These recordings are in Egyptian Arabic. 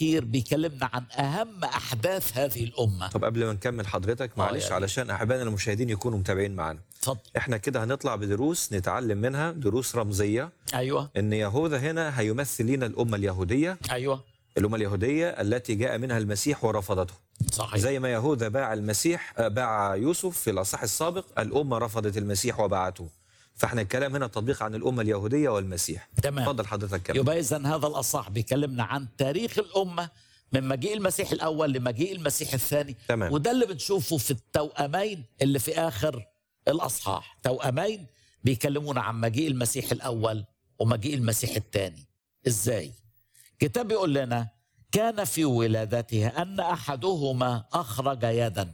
الأخير بيكلمنا عن أهم أحداث هذه الأمة طب قبل ما نكمل حضرتك معلش يعني. علشان احبائنا المشاهدين يكونوا متابعين معانا اتفضل احنا كده هنطلع بدروس نتعلم منها دروس رمزيه أيوة ان يهوذا هنا هيمثل لنا الامه اليهوديه أيوة الامه اليهوديه التي جاء منها المسيح ورفضته صحيح زي ما يهوذا باع المسيح آه، باع يوسف في الاصح السابق الامه رفضت المسيح وباعته فاحنا الكلام هنا تطبيق عن الامه اليهوديه والمسيح تمام اتفضل حضرتك كمل يبقى إذا هذا الأصح بيكلمنا عن تاريخ الأمة من مجيء المسيح الأول لمجيء المسيح الثاني تمام وده اللي بنشوفه في التوأمين اللي في آخر الأصحاح توأمين بيكلمونا عن مجيء المسيح الأول ومجيء المسيح الثاني إزاي؟ كتاب يقول لنا كان في ولادته أن أحدهما أخرج يدا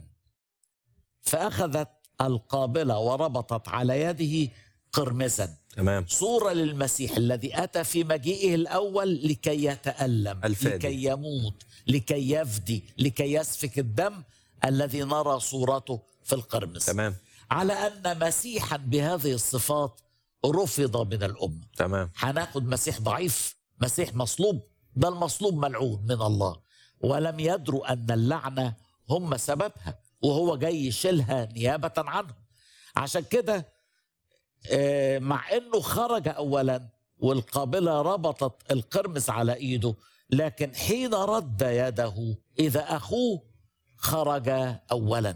فأخذت القابلة وربطت على يده قرمزا تمام صورة للمسيح الذي أتى في مجيئه الأول لكي يتألم الفادي. لكي يموت لكي يفدي لكي يسفك الدم الذي نرى صورته في القرمز تمام على أن مسيحا بهذه الصفات رفض من الأمة تمام هناخد مسيح ضعيف مسيح مصلوب ده المصلوب ملعون من الله ولم يدروا أن اللعنة هم سببها وهو جاي يشيلها نيابة عنهم عشان كده آه، مع أنه خرج أولا والقابلة ربطت القرمز على إيده لكن حين رد يده إذا أخوه خرج أولا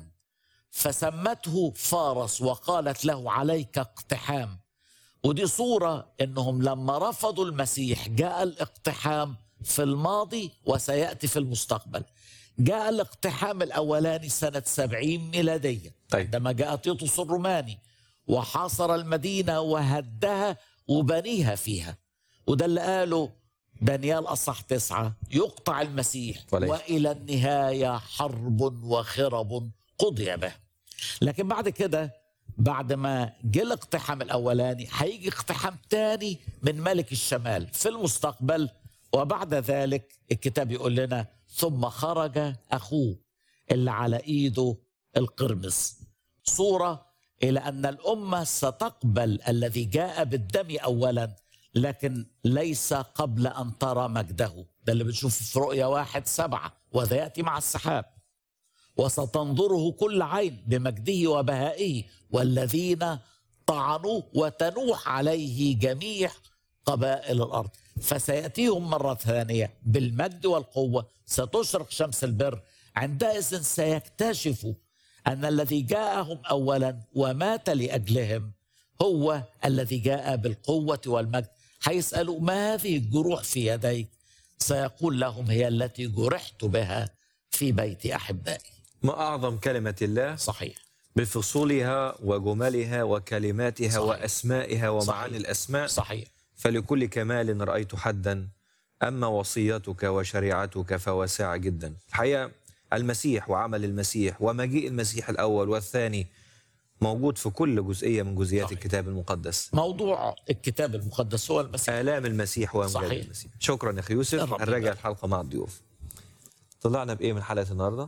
فسمته فارس وقالت له عليك اقتحام ودي صورة انهم لما رفضوا المسيح جاء الاقتحام في الماضي وسيأتي في المستقبل جاء الاقتحام الأولاني سنة سبعين ميلادية طيب عندما جاء تيتوس الروماني وحاصر المدينة وهدها وبنيها فيها وده اللي قاله دانيال أصح تسعة يقطع المسيح وليس. وإلى النهاية حرب وخرب قضي به لكن بعد كده بعد ما جه الاقتحام الاولاني هيجي اقتحام تاني من ملك الشمال في المستقبل وبعد ذلك الكتاب يقول لنا ثم خرج اخوه اللي على ايده القرمز صوره الى ان الامه ستقبل الذي جاء بالدم اولا لكن ليس قبل ان ترى مجده ده اللي بنشوفه في رؤيا واحد سبعه وذا ياتي مع السحاب وستنظره كل عين بمجده وبهائه والذين طعنوه وتنوح عليه جميع قبائل الارض فسياتيهم مره ثانيه بالمجد والقوه ستشرق شمس البر عندئذ سيكتشفوا ان الذي جاءهم اولا ومات لاجلهم هو الذي جاء بالقوه والمجد هيسالوا ما هذه الجروح في يديك سيقول لهم هي التي جرحت بها في بيت احبائي ما اعظم كلمه الله صحيح بفصولها وجملها وكلماتها صحيح. واسمائها ومعاني صحيح. الاسماء صحيح فلكل كمال رأيت حدا أما وصيتك وشريعتك فواسعة جدا الحقيقة المسيح وعمل المسيح ومجيء المسيح الأول والثاني موجود في كل جزئية من جزئيات صحيح. الكتاب المقدس موضوع الكتاب المقدس هو المسيح آلام المسيح وأمجاد صحيح. المسيح شكرا يا أخي يوسف الرب هنراجع يبارك. الحلقة مع الضيوف طلعنا بإيه من حلقة النهاردة؟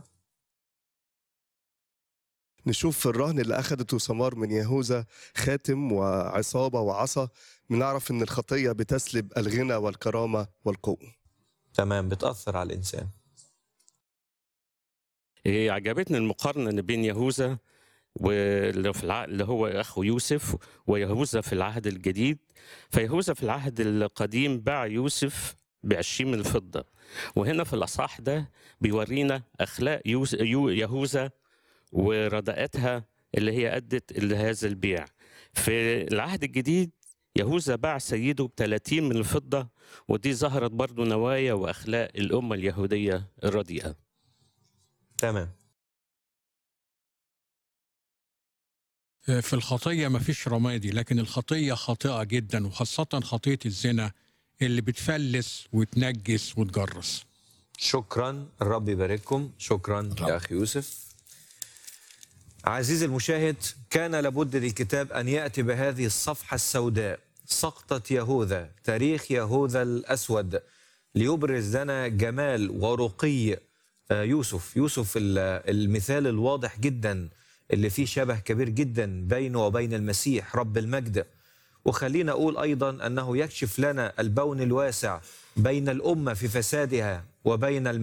نشوف في الرهن اللي أخدته سمار من يهوذا خاتم وعصابة وعصا بنعرف إن الخطية بتسلب الغنى والكرامة والقوة تمام بتأثر على الإنسان إيه عجبتني المقارنه اللي بين يهوذا واللي في الع... اللي هو اخو يوسف ويهوذا في العهد الجديد فيهوذا في العهد القديم باع يوسف بعشرين من الفضه وهنا في الاصح ده بيورينا اخلاق يوس... يو... يهوذا ورداءتها اللي هي ادت لهذا البيع في العهد الجديد يهوذا باع سيده ب 30 من الفضه ودي ظهرت برضو نوايا واخلاق الامه اليهوديه الرديئه تمام في الخطية مفيش رمادي لكن الخطية خاطئة جدا وخاصة خطية الزنا اللي بتفلس وتنجس وتجرس شكرا الرب يبارككم شكرا الرب. يا أخي يوسف عزيزي المشاهد كان لابد للكتاب أن يأتي بهذه الصفحة السوداء سقطة يهوذا تاريخ يهوذا الأسود ليبرز لنا جمال ورقي آه، يوسف يوسف ال- المثال الواضح جدا اللي فيه شبه كبير جدا بينه وبين المسيح رب المجد وخلينا أقول أيضا أنه يكشف لنا البون الواسع بين الأمة في فسادها وبين